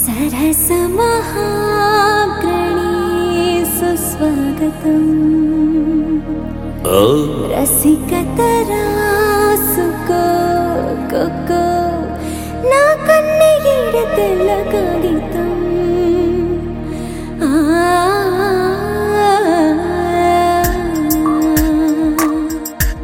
सरसमहाग्रणी सुस्वागतम् ఓ రసికతరాసుకో కొక్కో నా కన్నె ఈడ తెల్ల కాగితం ఆ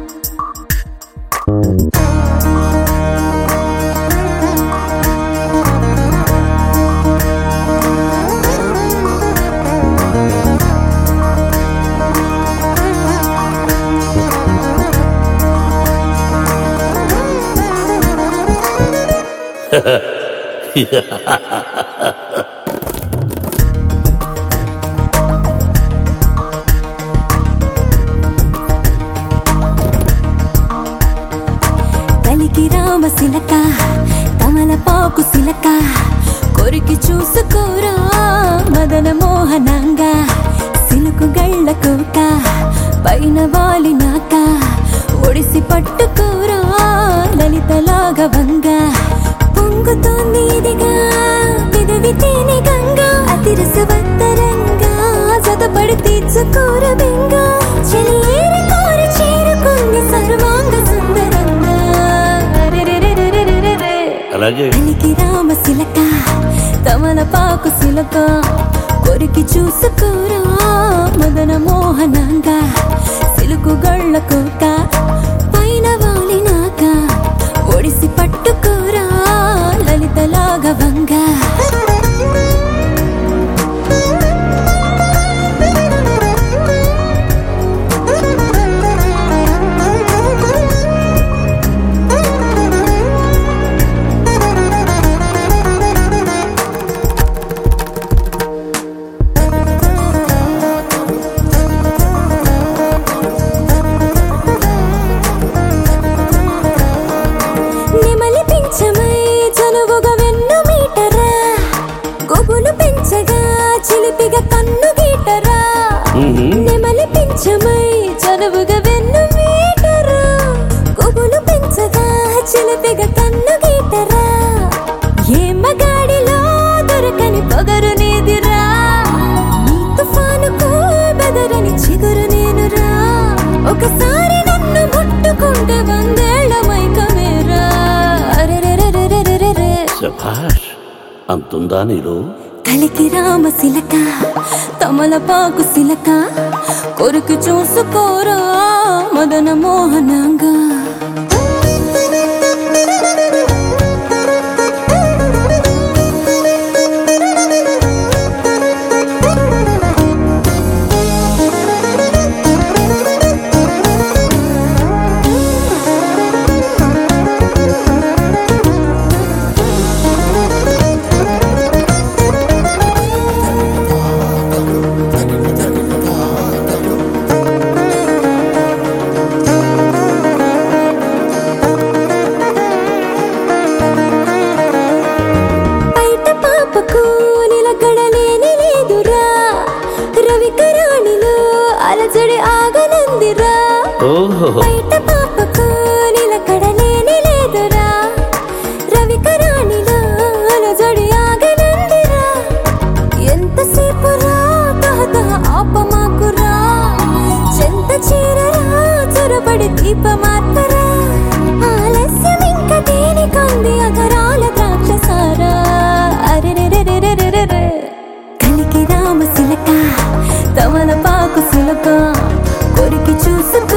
కలికి రామ శిలక కమలపాకు శిలక కొరికి చూసుకోరా మదన మోహనంగా సిలుకు గళ్ళ కోక పైన వాలినాక ఒడిసి పట్టుకోరా లలితలాగవంగా పొంగుతోంది ఇదిగా విధవి తేనె గంగా అతిరసవత్తరంగా జతపడి తీర్చుకోర బెంగా చెలియేరి కోరి చేరుకుంది సర్వాంగ సుందరంగా రెరెరెరెరెరెరెరె. అలాగే కలికి రామ శిలక తమలపాకు శిలక కొరికి చూసుకోరా మదన మోహనంగా సిలుకు గళ్ళ కోక పైన వాలినాక ఒడిసి పట్టుకోరా లలితలాగవంగా నెమలి పింఛమై చనువుగా వెన్ను మీటరా గొబులు పెంచగా చిలిపిగా కన్ను గీటరా నెమలి పింఛమై చనువుగా వెన్ను మీటరా గొబులు పెంచగా చిలిపిగా కన్ను గీటరా ఏ మగాడిలో దొరకని పొగరు నీదిరా నీ తుఫానుకు బెదరని చిగురు నేనురా ఒకసారి నన్ను ముట్టుకుంటే వందేళ్ల మైకమేరా అరెరెరెరెరెరెరె. శభాష్ అంతుందా నీలో కలికి రామ శిలక తమలపాకు శిలక కొరికి చూసుకోరా మదన మోహనంగా బయట పాపకు నిలకడలేని లేదురా రవికరాణిలో అలజడి ఆగనందిరా ఓహో బయట పాపకు నిలకడలేని లేదురా రవికరాణిలో అలజడి ఆగనందిరా ఎంతసేపు రా తహతహ ఆపమాకురా చెంత చీరరా చొరబడి దీపమార్తరా ఆలస్యం ఇంక దేనికొంది అధరాల ద్రాక్షసారా అరెరెరెరెరెరెరె కలికి రామ శిలక తమలపాకు శిలక కొరికి చూసుకో